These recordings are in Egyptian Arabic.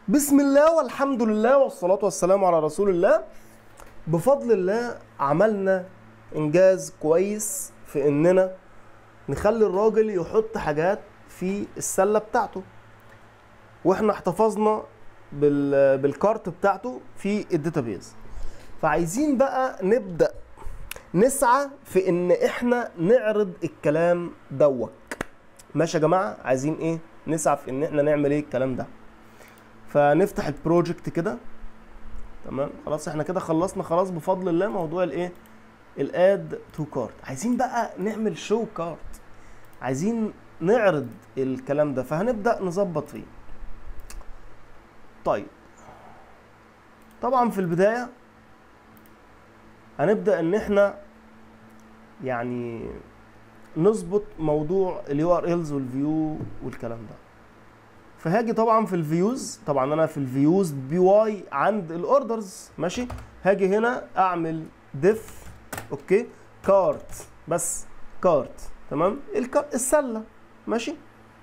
بسم الله والحمد لله والصلاة والسلام على رسول الله بفضل الله عملنا إنجاز كويس في إننا نخلي الراجل يحط حاجات في السلة بتاعته واحنا احتفظنا بال... بالكارت بتاعته في الداتابيز فعايزين بقى نبدأ نسعى في ان احنا نعرض الكلام دوك ماشي يا جماعة عايزين ايه نسعى في ان احنا نعمل ايه الكلام ده فنفتح البروجكت كده تمام خلاص احنا كده خلصنا خلاص بفضل الله موضوع الايه الاد تو كارت عايزين بقى نعمل شو كارت عايزين نعرض الكلام ده فهنبدا نظبط فيه طيب طبعا في البدايه هنبدا ان احنا يعني نظبط موضوع اليو ار الز والفيو والكلام ده فهاجي طبعا في الفيوز طبعا انا في الفيوز بي واي عند الاوردرز ماشي هاجي هنا اعمل ديف اوكي كارت بس كارت تمام الكار... السله ماشي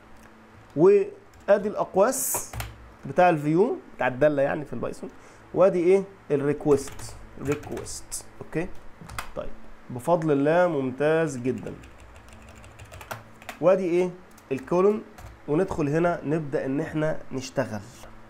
وادي الاقواس بتاع الفيو بتاع الداله يعني في البايثون وادي ايه الريكوست ريكوست اوكي طيب بفضل الله ممتاز جدا وادي ايه الكولون وندخل هنا نبدا ان احنا نشتغل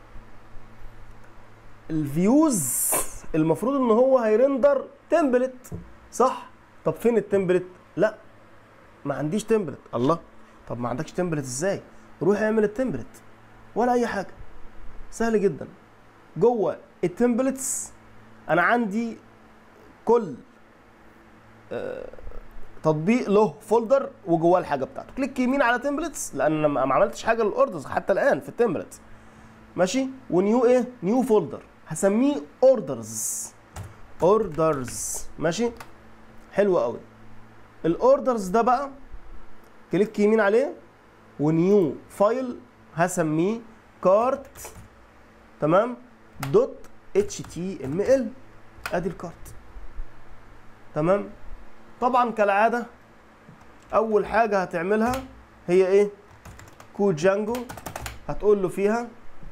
الفيوز المفروض ان هو هيرندر تمبلت صح طب فين التمبلت لا ما عنديش تمبلت الله طب ما عندكش تمبلت ازاي روح اعمل التمبلت ولا اي حاجه سهل جدا جوه التمبلتس انا عندي كل آه تطبيق له فولدر وجواه الحاجه بتاعته كليك يمين على تمبلتس لان انا ما عملتش حاجه للاوردرز حتى الان في التمبلت ماشي ونيو ايه نيو فولدر هسميه اوردرز اوردرز ماشي حلو قوي الاوردرز ده بقى كليك يمين عليه ونيو فايل هسميه كارت تمام دوت اتش تي ام ال ادي الكارت تمام طبعا كالعاده اول حاجه هتعملها هي ايه كود جانجو هتقول له فيها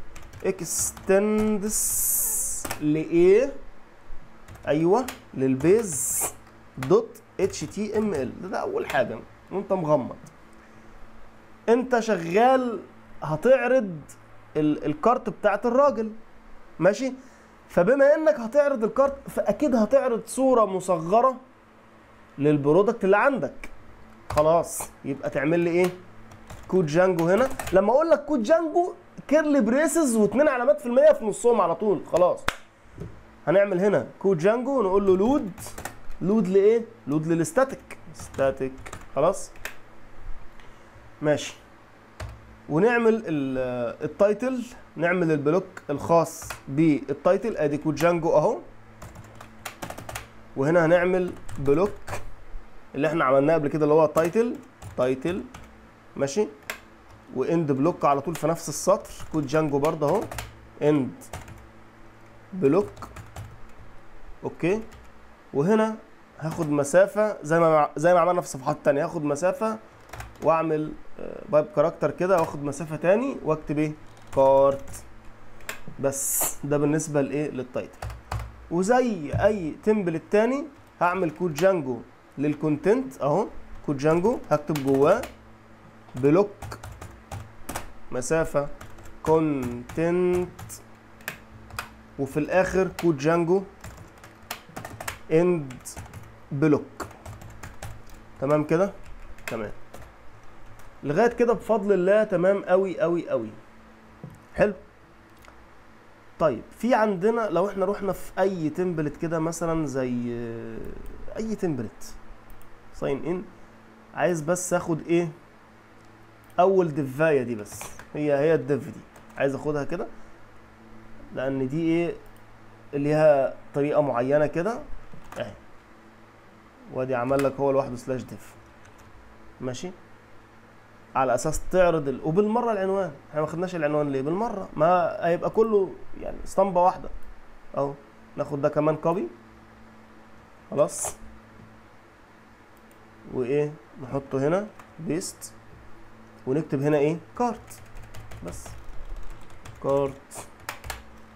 اكستندس لايه ايوه للبيز دوت اتش تي ام ال ده, ده اول حاجه وانت مغمض انت شغال هتعرض ال الكارت بتاعت الراجل ماشي فبما انك هتعرض الكارت فاكيد هتعرض صوره مصغره للبرودكت اللي عندك خلاص يبقى تعمل لي ايه كود جانجو هنا لما اقول لك كود جانجو كيرلي بريسز واثنين علامات في المية في نصهم على طول خلاص هنعمل هنا كود جانجو ونقول له لود لود لايه لود للستاتيك ستاتيك خلاص ماشي ونعمل التايتل نعمل البلوك الخاص بالتايتل ادي كود جانجو اهو وهنا هنعمل بلوك اللي احنا عملناه قبل كده اللي هو تايتل تايتل ماشي واند بلوك على طول في نفس السطر كود جانجو برضه اهو اند بلوك اوكي وهنا هاخد مسافه زي ما زي ما عملنا في الصفحات التانية هاخد مسافه واعمل بايب كاركتر كده واخد مسافه تاني واكتب ايه كارت بس ده بالنسبه لايه للتايتل وزي اي تمبلت تاني هعمل كود جانجو للكونتنت اهو كود جانجو هكتب جواه بلوك مسافة كونتنت وفي الاخر كود جانجو اند بلوك تمام كده تمام لغايه كده بفضل الله تمام قوي قوي قوي حلو طيب في عندنا لو احنا رحنا في اي تمبلت كده مثلا زي اي تمبلت ساين ان عايز بس اخد ايه اول دفايه دي بس هي هي الدف دي عايز اخدها كده لان دي ايه ليها طريقه معينه كده اهي وادي عمل لك هو لوحده سلاش ديف ماشي على اساس تعرض ال... وبالمره العنوان احنا ما خدناش العنوان ليه بالمره ما هيبقى كله يعني اسطمبه واحده اهو ناخد ده كمان كوبي خلاص وايه نحطه هنا بيست ونكتب هنا ايه كارت بس كارت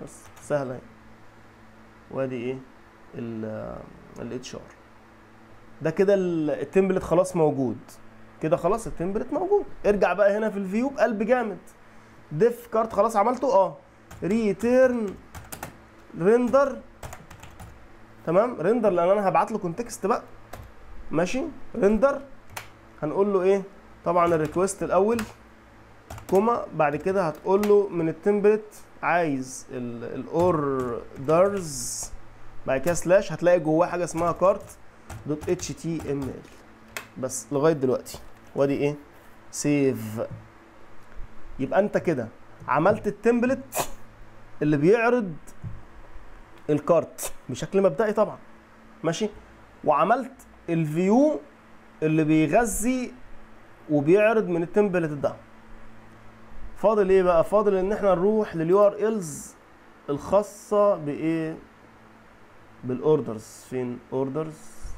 بس سهله اهي وادي ايه الاتش ار ده كده ال- التمبلت خلاص موجود كده خلاص التمبلت موجود ارجع بقى هنا في الفيو بقلب جامد ديف كارت خلاص عملته اه ريتيرن ريندر تمام ريندر لان انا هبعت له كونتكست بقى ماشي ريندر هنقول له ايه طبعا الريكوست الاول كوما بعد كده هتقول له من التمبلت عايز الاوردرز بعد كده سلاش هتلاقي جواه حاجه اسمها كارت دوت اتش تي ام ال بس لغايه دلوقتي وادي ايه سيف يبقى انت كده عملت التمبلت اللي بيعرض الكارت بشكل مبدئي طبعا ماشي وعملت الفيو اللي بيغذي وبيعرض من التمبلت ده فاضل ايه بقى فاضل ان احنا نروح لليو ار الز الخاصه بايه بالاوردرز فين اوردرز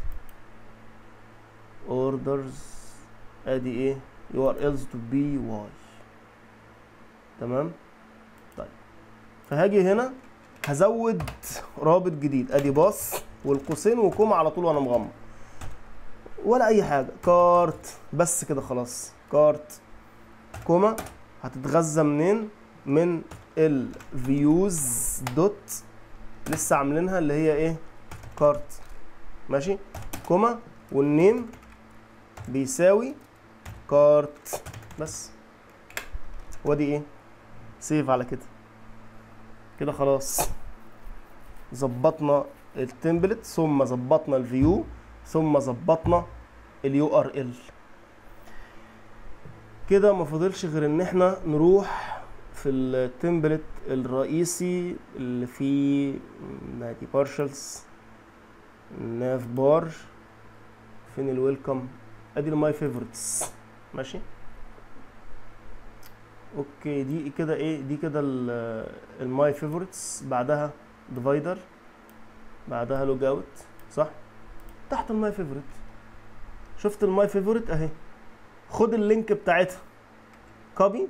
اوردرز ادي ايه يو ار الز تو بي واي تمام طيب فهاجي هنا هزود رابط جديد ادي باص والقوسين وكوما على طول وانا مغمض ولا اي حاجه كارت بس كده خلاص كارت كوما هتتغذى منين من الفيوز دوت لسه عاملينها اللي هي ايه كارت ماشي كوما والنيم بيساوي كارت بس وادي ايه سيف على كده كده خلاص ظبطنا التمبلت ثم ظبطنا الفيو ثم ظبطنا اليو ار ال كده ما فاضلش غير ان احنا نروح في التمبلت الرئيسي اللي فيه نادي بارشلز ناف بار فين الويلكم ادي الماي فيفورتس ماشي اوكي دي كده ايه دي كده الماي فيفورتس بعدها ديفايدر بعدها لوج اوت صح تحت الماي فيفورت شفت الماي فيفورت اهي خد اللينك بتاعتها كوبي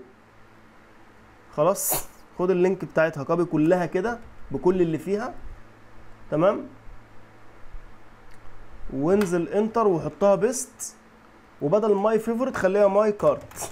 خلاص خد اللينك بتاعتها كوبي كلها كده بكل اللي فيها تمام وانزل انتر وحطها بيست وبدل ماي فيفورت خليها ماي كارت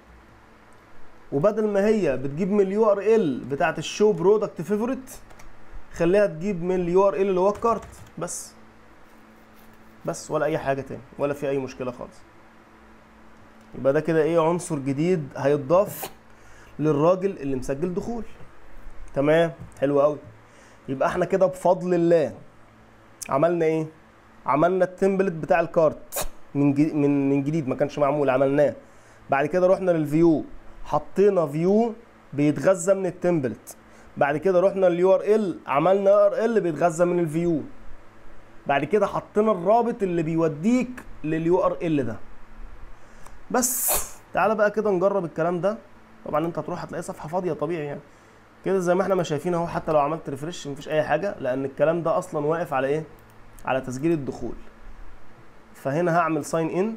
وبدل ما هي بتجيب من اليو ار ال بتاعت الشو برودكت فيفورت خليها تجيب من اليو ار ال اللي هو الكارت بس بس ولا اي حاجه تاني ولا في اي مشكله خالص يبقى ده كده ايه عنصر جديد هيتضاف للراجل اللي مسجل دخول تمام حلو قوي يبقى احنا كده بفضل الله عملنا ايه عملنا التمبلت بتاع الكارت من جديد من من جديد ما كانش معمول عملناه بعد كده رحنا للفيو حطينا فيو بيتغذى من التمبلت بعد كده رحنا لليو ار ال عملنا ار ال بيتغذى من الفيو بعد كده حطينا الرابط اللي بيوديك لليو ار ال ده بس تعالى بقى كده نجرب الكلام ده طبعا انت هتروح هتلاقي صفحه فاضيه طبيعي يعني كده زي ما احنا ما شايفين اهو حتى لو عملت ريفرش مفيش اي حاجه لان الكلام ده اصلا واقف على ايه على تسجيل الدخول فهنا هعمل ساين ان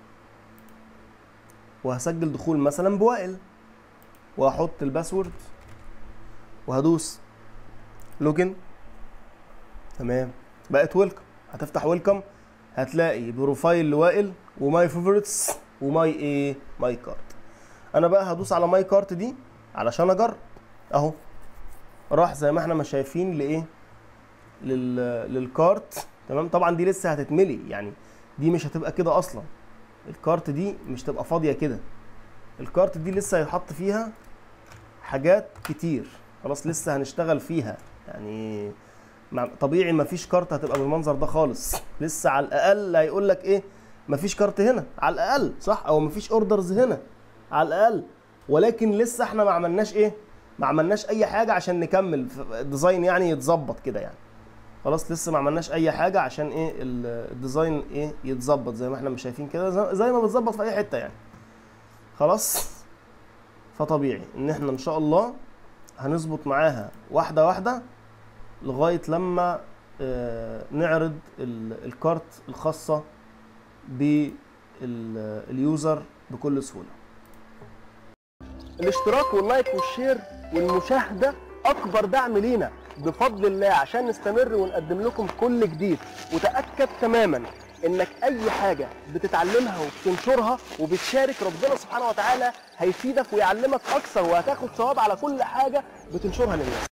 وهسجل دخول مثلا بوائل وهحط الباسورد وهدوس لوجن تمام بقت ويلكم هتفتح ويلكم هتلاقي بروفايل لوائل وماي فيفورتس وماي ايه ماي كارت انا بقى هدوس على ماي كارت دي علشان اجرب اهو راح زي ما احنا ما شايفين لايه لل... للكارت تمام طبعا دي لسه هتتملي يعني دي مش هتبقى كده اصلا الكارت دي مش تبقى فاضيه كده الكارت دي لسه هيتحط فيها حاجات كتير خلاص لسه هنشتغل فيها يعني مع- طبيعي مفيش كارت هتبقى بالمنظر ده خالص لسه على الاقل هيقول لك ايه مفيش كارت هنا على الاقل صح او مفيش اوردرز هنا على الاقل ولكن لسه احنا ما عملناش ايه ما عملناش اي حاجه عشان نكمل ف- الديزاين يعني يتظبط كده يعني خلاص لسه ما عملناش اي حاجه عشان ايه ال- الديزاين ايه يتظبط زي ما احنا مش شايفين كده زي- زي ما بتظبط في اي حته يعني خلاص فطبيعي ان احنا ان شاء الله هنظبط معاها واحده واحده لغايه لما آه، نعرض ال- الكارت الخاصه باليوزر بكل سهوله الاشتراك واللايك والشير والمشاهده اكبر دعم لينا بفضل الله عشان نستمر ونقدم لكم كل جديد وتاكد تماما انك اي حاجه بتتعلمها وبتنشرها وبتشارك ربنا سبحانه وتعالى هيفيدك ويعلمك اكثر وهتاخد ثواب على كل حاجه بتنشرها للناس